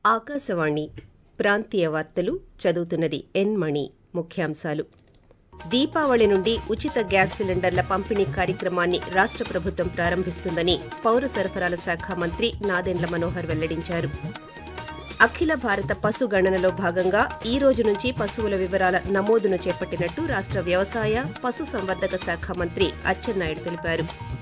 ఆకాశవాణి ప్రాంతీయ వార్తలు చదువుతున్నది ఎన్ మణి ముఖ్యాంశాలు దీపావళి నుండి ఉచిత గ్యాస్ సిలిండర్ల పంపిణీ కార్యక్రమాన్ని రాష్ట ప్రభుత్వం ప్రారంభిస్తుందని పౌర సరఫరాల శాఖ మంత్రి నాదెండ్ల మనోహర్ వెల్లడించారు అఖిల భారత పశు గణనలో భాగంగా ఈ రోజు నుంచి పశువుల వివరాల నమోదును చేపట్టినట్టు రాష్ట వ్యవసాయ పశు సంవర్ధక శాఖ మంత్రి అచ్చెన్నాయుడు తెలిపారు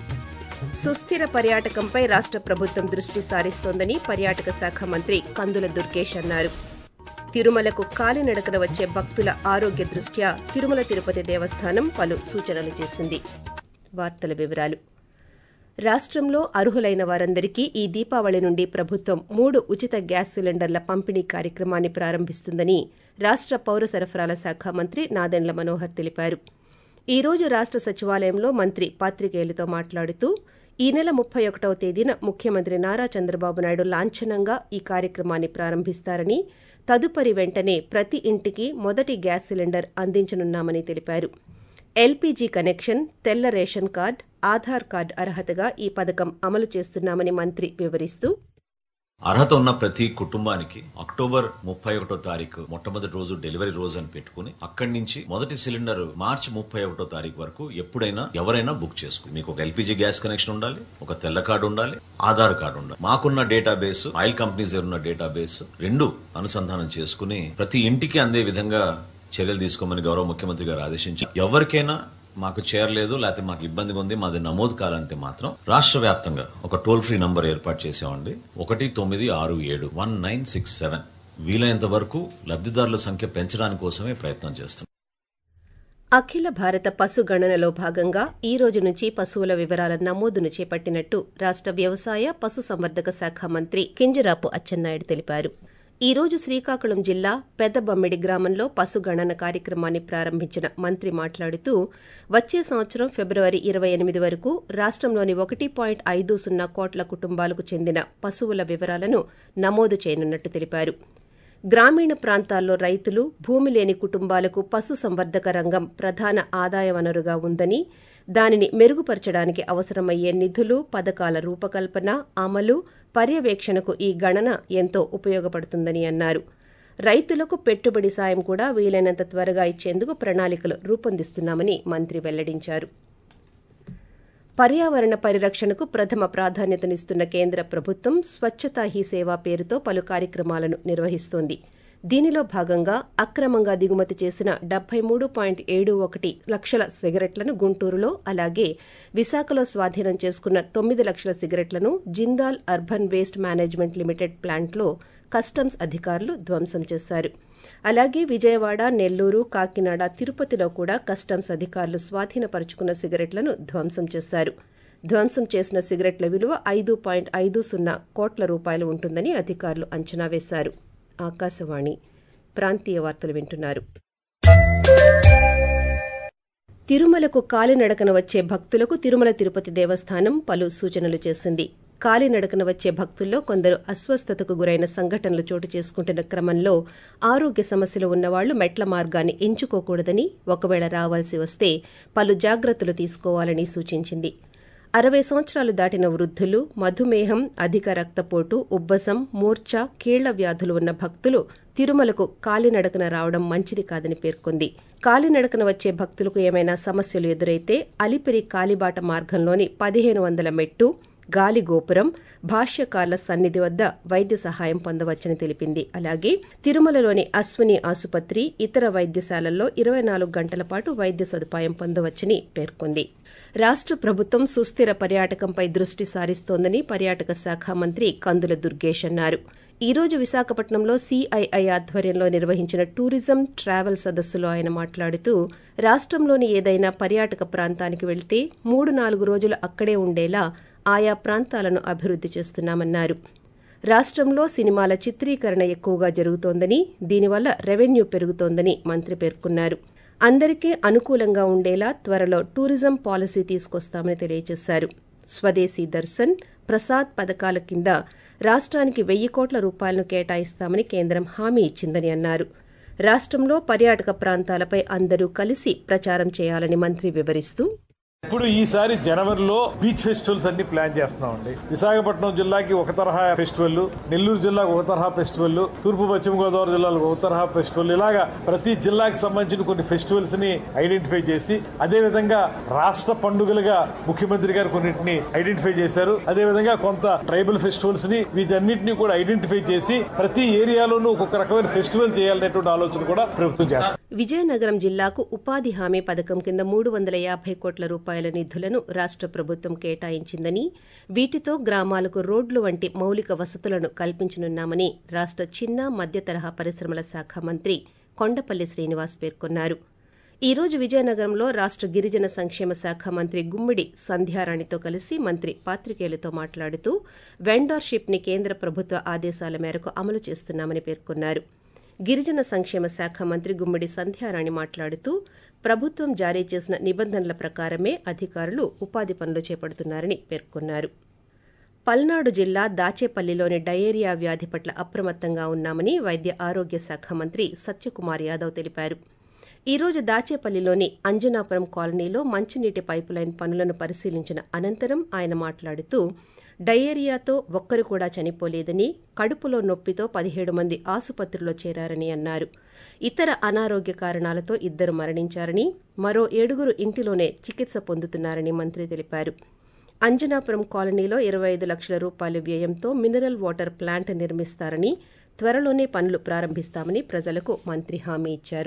సుస్థిర పర్యాటకంపై రాష్ట ప్రభుత్వం దృష్టి సారిస్తోందని పర్యాటక శాఖ మంత్రి కందుల దుర్గేష్ అన్నారు తిరుమలకు కాలినడకన వచ్చే భక్తుల ఆరోగ్య దృష్ట్యా తిరుమల తిరుపతి దేవస్థానం పలు సూచనలు చేసింది వార్తల వివరాలు రాష్టంలో అర్హులైన వారందరికీ ఈ దీపావళి నుండి ప్రభుత్వం మూడు ఉచిత గ్యాస్ సిలిండర్ల పంపిణీ కార్యక్రమాన్ని ప్రారంభిస్తుందని రాష్ట పౌర సరఫరాల శాఖ మంత్రి నాదెండ్ల మనోహర్ తెలిపారు ఈ రోజు రాష్ట సచివాలయంలో మంత్రి పాత్రికేయులతో మాట్లాడుతూ ఈ నెల ముప్పై ఒకటవ తేదీన ముఖ్యమంత్రి నారా చంద్రబాబు నాయుడు లాంఛనంగా ఈ కార్యక్రమాన్ని ప్రారంభిస్తారని తదుపరి వెంటనే ప్రతి ఇంటికి మొదటి గ్యాస్ సిలిండర్ అందించనున్నామని తెలిపారు ఎల్పీజీ కనెక్షన్ తెల్ల రేషన్ కార్డ్ ఆధార్ కార్డ్ అర్హతగా ఈ పథకం అమలు చేస్తున్నామని మంత్రి వివరిస్తూ అర్హత ఉన్న ప్రతి కుటుంబానికి అక్టోబర్ ముప్పై ఒకటో తారీఖు మొట్టమొదటి రోజు డెలివరీ రోజు అని పెట్టుకుని అక్కడి నుంచి మొదటి సిలిండర్ మార్చి ముప్పై ఒకటో తారీఖు వరకు ఎప్పుడైనా ఎవరైనా బుక్ చేసుకో మీకు ఒక ఎల్పీజీ గ్యాస్ కనెక్షన్ ఉండాలి ఒక తెల్ల కార్డు ఉండాలి ఆధార్ కార్డు ఉండాలి మాకున్న డేటాబేస్ ఆయిల్ కంపెనీస్ ఉన్న డేటాబేస్ రెండు అనుసంధానం చేసుకుని ప్రతి ఇంటికి అందే విధంగా చర్యలు తీసుకోమని గౌరవ ముఖ్యమంత్రి గారు ఆదేశించారు ఎవరికైనా మాకు చేరలేదు లేకపోతే మాకు ఇబ్బందిగా ఉంది మాది నమోదు కావాలంటే మాత్రం రాష్ట్ర వ్యాప్తంగా ఒక టోల్ ఫ్రీ నంబర్ ఏర్పాటు చేసామండి ఒకటి తొమ్మిది ఆరు ఏడు వన్ నైన్ సిక్స్ సెవెన్ వీలైనంత వరకు లబ్దిదారుల సంఖ్య పెంచడానికి కోసమే ప్రయత్నం చేస్తున్నాం అఖిల భారత పశు గణనలో భాగంగా ఈ రోజు నుంచి పశువుల వివరాల నమోదును చేపట్టినట్టు రాష్ట వ్యవసాయ పశు సంవర్ధక శాఖ మంత్రి కింజరాపు అచ్చెన్నాయుడు తెలిపారు ఈ రోజు శ్రీకాకుళం జిల్లా పెద్దబమ్మిడి గ్రామంలో పశు గణన కార్యక్రమాన్ని ప్రారంభించిన మంత్రి మాట్లాడుతూ వచ్చే సంవత్సరం ఫిబ్రవరి ఇరవై ఎనిమిది వరకు రాష్టంలోని ఒకటి పాయింట్ ఐదు సున్నా కోట్ల కుటుంబాలకు చెందిన పశువుల వివరాలను నమోదు చేయనున్నట్టు తెలిపారు గ్రామీణ ప్రాంతాల్లో రైతులు భూమి లేని కుటుంబాలకు పశు సంవర్ధక రంగం ప్రధాన ఆదాయ వనరుగా ఉందని దానిని మెరుగుపరచడానికి అవసరమయ్యే నిధులు పథకాల రూపకల్పన అమలు పర్యవేక్షణకు ఈ గణన ఎంతో ఉపయోగపడుతుందని అన్నారు రైతులకు పెట్టుబడి సాయం కూడా వీలైనంత త్వరగా ఇచ్చేందుకు ప్రణాళికలు రూపొందిస్తున్నామని మంత్రి వెల్లడించారు పర్యావరణ పరిరక్షణకు ప్రథమ ప్రాధాన్యతనిస్తున్న కేంద్ర ప్రభుత్వం స్వచ్ఛతా హీ సేవా పేరుతో పలు కార్యక్రమాలను నిర్వహిస్తోంది దీనిలో భాగంగా అక్రమంగా దిగుమతి చేసిన డెబ్బై మూడు పాయింట్ ఏడు ఒకటి లక్షల సిగరెట్లను గుంటూరులో అలాగే విశాఖలో స్వాధీనం చేసుకున్న తొమ్మిది లక్షల సిగరెట్లను Jindal urban waste management limited ప్లాంట్లో కస్టమ్స్ అధికారులు ధ్వంసం చేశారు అలాగే విజయవాడ నెల్లూరు కాకినాడ తిరుపతిలో కూడా కస్టమ్స్ అధికారులు స్వాధీనపరుచుకున్న సిగరెట్లను ధ్వంసం చేశారు ధ్వంసం చేసిన సిగరెట్ల విలువ ఐదు పాయింట్ ఐదు సున్నా కోట్ల రూపాయలు ఉంటుందని అధికారులు అంచనా వేశారు ఆకాశవాణి ప్రాంతీయ వార్తలు వింటున్నారు తిరుమలకు కాలినడకన వచ్చే భక్తులకు తిరుమల తిరుపతి దేవస్థానం పలు సూచనలు చేసింది కాలినడకన వచ్చే భక్తుల్లో కొందరు అస్వస్థతకు గురైన సంఘటనలు చోటు చేసుకుంటున్న క్రమంలో ఆరోగ్య సమస్యలు ఉన్నవాళ్లు మెట్ల మార్గాన్ని ఎంచుకోకూడదని ఒకవేళ రావాల్సి వస్తే పలు జాగ్రత్తలు తీసుకోవాలని సూచించింది అరవై సంవత్సరాలు దాటిన వృద్ధులు మధుమేహం అధిక రక్తపోటు ఉబ్బసం మూర్ఛ కీళ్ల వ్యాధులు ఉన్న భక్తులు తిరుమలకు కాలినడకన రావడం మంచిది కాదని పేర్కొంది కాలినడకన వచ్చే భక్తులకు ఏమైనా సమస్యలు ఎదురైతే అలిపిరి కాలిబాట మార్గంలోని పదిహేను వందల మెట్టు గాలి గోపురం భాష్యకార్ల సన్నిధి వద్ద వైద్య సహాయం పొందవచ్చని తెలిపింది అలాగే తిరుమలలోని అశ్విని ఆసుపత్రి ఇతర వైద్యశాలల్లో ఇరవై నాలుగు గంటల పాటు వైద్య సదుపాయం పొందవచ్చని పేర్కొంది రాష్ట ప్రభుత్వం సుస్థిర పర్యాటకంపై దృష్టి సారిస్తోందని పర్యాటక శాఖ మంత్రి కందుల దుర్గేష్ అన్నారు ఈ రోజు విశాఖపట్నంలో సిఐఐ ఆధ్వర్యంలో నిర్వహించిన టూరిజం ట్రావెల్ సదస్సులో ఆయన మాట్లాడుతూ రాష్టంలోని ఏదైనా పర్యాటక ప్రాంతానికి వెళ్తే మూడు నాలుగు రోజులు అక్కడే ఉండేలా ఆయా ప్రాంతాలను అభివృద్ది చేస్తున్నామన్నారు రాష్టంలో సినిమాల చిత్రీకరణ ఎక్కువగా జరుగుతోందని దీనివల్ల రెవెన్యూ పెరుగుతోందని మంత్రి పేర్కొన్నారు అందరికీ అనుకూలంగా ఉండేలా త్వరలో టూరిజం పాలసీ తీసుకొస్తామని తెలియజేశారు స్వదేశీ దర్శన్ ప్రసాద్ పథకాల కింద రాష్ట్రానికి వెయ్యి కోట్ల రూపాయలను కేటాయిస్తామని కేంద్రం హామీ ఇచ్చిందని అన్నారు రాష్టంలో పర్యాటక ప్రాంతాలపై అందరూ కలిసి ప్రచారం చేయాలని మంత్రి వివరిస్తూ ఇప్పుడు ఈసారి జనవరిలో బీచ్ ఫెస్టివల్స్ అన్ని ప్లాన్ చేస్తున్నామండి విశాఖపట్నం జిల్లాకి ఒక తరహా ఫెస్టివల్ నెల్లూరు జిల్లాకు ఒక తరహా ఫెస్టివల్ తూర్పు పశ్చిమ గోదావరి జిల్లాలకు ఒక తరహా ఫెస్టివల్ ఇలాగా ప్రతి జిల్లాకి సంబంధించిన కొన్ని ఫెస్టివల్స్ ని ఐడెంటిఫై చేసి అదే విధంగా రాష్ట్ర పండుగలుగా ముఖ్యమంత్రి గారు కొన్నింటిని ఐడెంటిఫై చేశారు అదే విధంగా కొంత ట్రైబల్ ఫెస్టివల్స్ ని వీటన్నిటిని కూడా ఐడెంటిఫై చేసి ప్రతి ఏరియాలోనూ ఒక్కొక్క రకమైన ఫెస్టివల్ చేయాలనేటువంటి ఆలోచన కూడా ప్రభుత్వం చేస్తుంది విజయనగరం జిల్లాకు ఉపాధి హామీ పథకం కింద మూడు వందల యాభై కోట్ల రూపాయల నిధులను రాష్ట ప్రభుత్వం కేటాయించిందని వీటితో గ్రామాలకు రోడ్లు వంటి మౌలిక వసతులను కల్పించనున్నామని రాష్ట చిన్న మధ్య తరహా పరిశ్రమల శాఖ మంత్రి కొండపల్లి శ్రీనివాస్ పేర్కొన్నారు ఈ రోజు విజయనగరంలో రాష్ట గిరిజన సంక్షేమ శాఖ మంత్రి గుమ్మిడి సంధ్యారాణితో కలిసి మంత్రి పాత్రికేయులతో మాట్లాడుతూ వెండార్షిప్ ని కేంద్ర ప్రభుత్వ ఆదేశాల మేరకు అమలు చేస్తున్నామని పేర్కొన్నారు గిరిజన సంక్షేమ శాఖ మంత్రి గుమ్మడి సంధ్యారాణి మాట్లాడుతూ ప్రభుత్వం జారీ చేసిన నిబంధనల ప్రకారమే అధికారులు ఉపాధి పనులు చేపడుతున్నారని పేర్కొన్నారు పల్నాడు జిల్లా దాచేపల్లిలోని డయేరియా వ్యాధి పట్ల అప్రమత్తంగా ఉన్నామని వైద్య ఆరోగ్య శాఖ మంత్రి సత్యకుమార్ యాదవ్ తెలిపారు ఈ రోజు దాచేపల్లిలోని అంజనాపురం కాలనీలో మంచినీటి పైపులైన్ పనులను పరిశీలించిన అనంతరం ఆయన మాట్లాడుతూ డయేరియాతో ఒక్కరు కూడా చనిపోలేదని కడుపులో నొప్పితో పదిహేడు మంది ఆసుపత్రిలో చేరారని అన్నారు ఇతర అనారోగ్య కారణాలతో ఇద్దరు మరణించారని మరో ఏడుగురు ఇంటిలోనే చికిత్స పొందుతున్నారని మంత్రి తెలిపారు అంజనాపురం కాలనీలో ఇరవై ఐదు లక్షల రూపాయల వ్యయంతో మినరల్ వాటర్ ప్లాంట్ నిర్మిస్తారని త్వరలోనే పనులు ప్రారంభిస్తామని ప్రజలకు మంత్రి హామీ ఇచ్చారు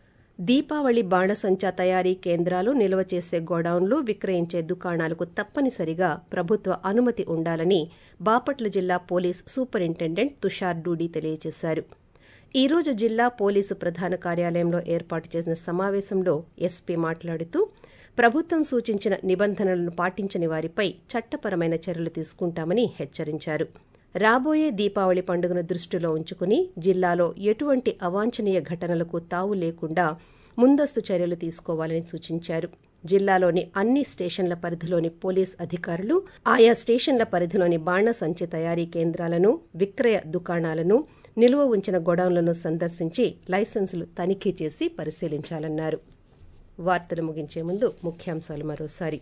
దీపావళి బాణసంచా తయారీ కేంద్రాలు నిల్వ చేసే గోడౌన్లు విక్రయించే దుకాణాలకు తప్పనిసరిగా ప్రభుత్వ అనుమతి ఉండాలని బాపట్ల జిల్లా పోలీస్ సూపరింటెండెంట్ తుషార్ డూడీ తెలియజేశారు ఈ రోజు జిల్లా పోలీసు ప్రధాన కార్యాలయంలో ఏర్పాటు చేసిన సమావేశంలో ఎస్పీ మాట్లాడుతూ ప్రభుత్వం సూచించిన నిబంధనలను పాటించని వారిపై చట్టపరమైన చర్యలు తీసుకుంటామని హెచ్చరించారు రాబోయే దీపావళి పండుగను దృష్టిలో ఉంచుకుని జిల్లాలో ఎటువంటి అవాంఛనీయ ఘటనలకు తావు లేకుండా ముందస్తు చర్యలు తీసుకోవాలని సూచించారు జిల్లాలోని అన్ని స్టేషన్ల పరిధిలోని పోలీస్ అధికారులు ఆయా స్టేషన్ల పరిధిలోని బాణసంచి తయారీ కేంద్రాలను విక్రయ దుకాణాలను నిల్వ ఉంచిన గొడౌన్లను సందర్శించి లైసెన్సులు తనిఖీ చేసి పరిశీలించాలన్నారు వార్తలు ముగించే ముందు ముఖ్యాంశాలు మరోసారి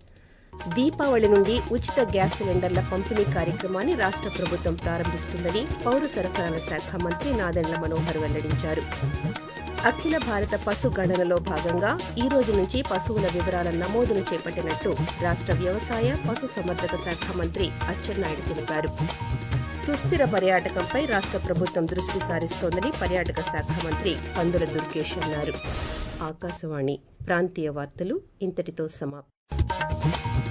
దీపావళి నుండి ఉచిత గ్యాస్ సిలిండర్ల పంపిణీ కార్యక్రమాన్ని రాష్ట ప్రభుత్వం ప్రారంభిస్తుందని పౌర సరఫరాల శాఖ మంత్రి నాదెండ్ల మనోహర్ వెల్లడించారు అఖిల భారత పశు గణనలో భాగంగా ఈ రోజు నుంచి పశువుల వివరాల నమోదును చేపట్టినట్టు రాష్ట వ్యవసాయ పశు సంవర్ధక శాఖ మంత్రి అచ్చెన్నాయుడు తెలిపారు సుస్థిర పర్యాటకంపై రాష్ట ప్రభుత్వం దృష్టి సారిస్తోందని పర్యాటక శాఖ మంత్రి పందుల దుర్గేష్ అన్నారు ఆకాశవాణి ప్రాంతీయ వార్తలు ఇంతటితో సమాప్తం